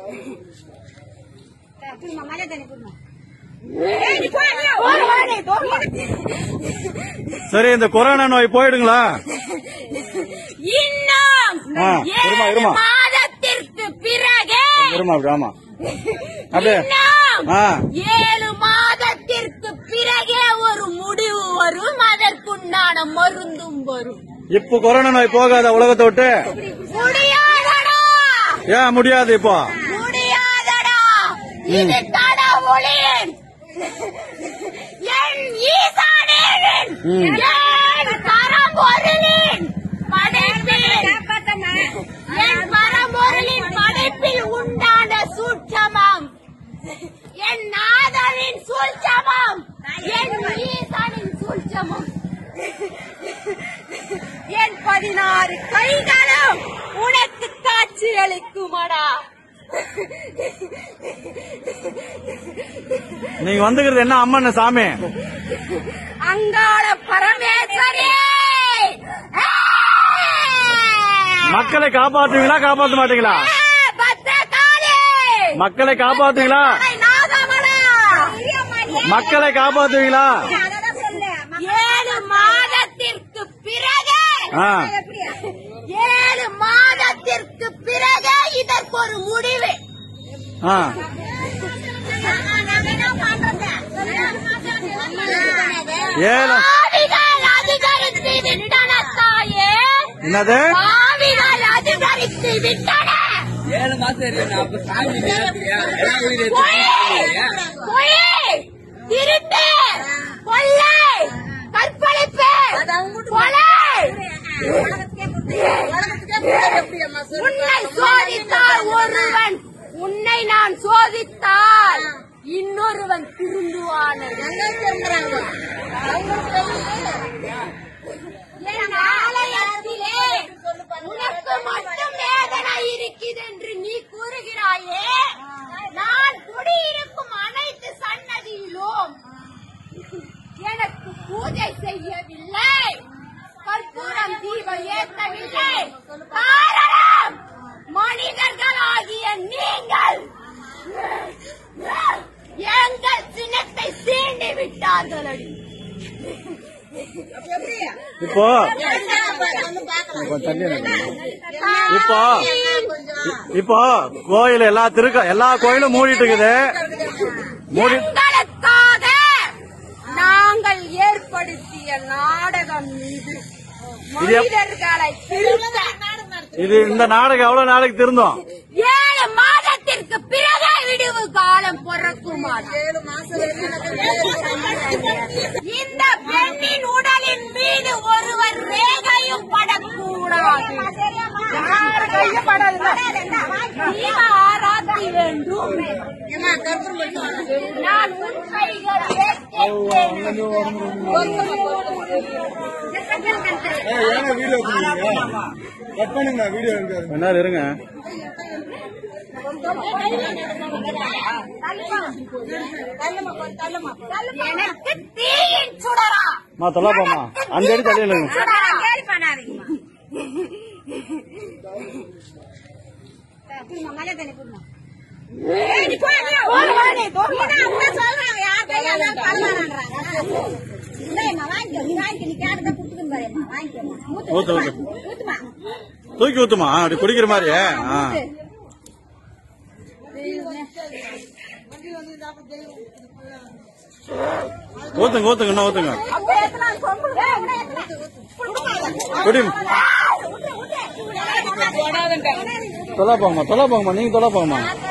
புரியுமா மழை தண்ணி புரியுமா சரி இந்த கொரோனா நோய் போயிடுங்களா இன்னும் ஆ, இருமா, ஏழு இருமா. மாதத்திற்கு பிறகு இருமா அப்படி ஆமா அப்படியே இன்னும் ஆ ஏழு மாதத்திற்கு பிறகே ஒரு முடிவு வரும் அதற்குண்டான மருந்தும் வரும் இப்போ கொரோனா நோய் போகாத உலகத்தை விட்டு முடியாதடா ஏன் முடியாது இப்போ முடியாதடா இது கடவுளின் என் ஈசானின் ம். என் பரம்பொருளின் படைப்பில் என் பரம்பொருளின் படைப்பில் உண்டான சூட்சமம் என் நாதனின் சூழ்ச்சமம் என் ஈசானின் சூழ்ச்சமம் என் பதினாறு கைகளும் உனக்கு காட்சி அளிக்குமடா நீங்க வந்துக்கிறது என்ன அம்மன் சாமி அங்காள பரமேஸ்வரி மக்களை காப்பாத்துவீங்களா காப்பாத்த மாட்டீங்களா பத்திரகாளி மக்களை காப்பாத்துவீங்களா நாகமலா மக்களை காப்பாத்துவீங்களா ஏழு மாதத்திற்கு பிறகு ஆ ஏழு மாதத்திற்கு பிறகு இதற்கு ஒரு முடிவு ஆ ஏழு பாவிகள் அதிகரித்து விட்டன தாயே என்னது பாவிகள் அதிகரித்து விட்டன ஏழு மாசம் இருக்கு அப்ப சாமி நேரத்துக்கு எல்லாம் உயிர் எடுத்து பொய், பொய், திருட்டு கொள்ளை கற்பழிப்பு கொலை உன்னை சோதித்தால் ஒருவன் உன்னை நான் சோதித்தால் இன்னொருவன் திருந்துவான் என் ஆலயத்திலே உனக்கு மட்டும் வேதனை இருக்குது என்று நீ கூறுகிறாயே நான் குடியிருக்கும் அனைத்து சன்னதியிலும் எனக்கு பூஜை செய்யவில்லை கற்பூரம் தீபம் ஏற்றவில்லை காரணம் மனிதர்களாகிய நீங்கள் எங்கள் சினத்தை சீண்டி விட்டார்கள் இப்போ இப்போ இப்போ கோயில் எல்லா திருக்க எல்லா கோயிலும் மூடிட்டு இருக்குது மூடி எங்களுக்காக நாங்கள் ஏற்படுத்திய நாடகம் இது இது எப்- மனிதர்களை திருத்த இது இந்த நாடகம் எவ்வளவு நாளைக்கு திருந்தோம் ஏழு மாதத்திற்கு பிறகே விடுவு காலம் பிறக்குமா இந்த பெண்ணின் உடலின் மீது ஒருவர் ரேகையும் படக்கூடாது யார் கையும் தீப ஆராத்தி வேண்டும் நான் உன் கைகள் என்ன இருங்க எனக்கு தீயின் சுடரா மா தொல்லாப்பாமா அஞ்சு அடி தள்ளி இல்லைங்க சுடரா புரியுமா மழை தண்ணி புரியுமா ஊத்து ஊத்து தூக்கி ஊத்துமா அப்படி குடிக்கிற மாதிரி ஆ ஊத்துங்க ஊத்துங்க இன்னும் ஊத்துங்க குடி தொலை போங்கம்மா தொலை போங்கம்மா நீங்க தொலை போங்கம்மா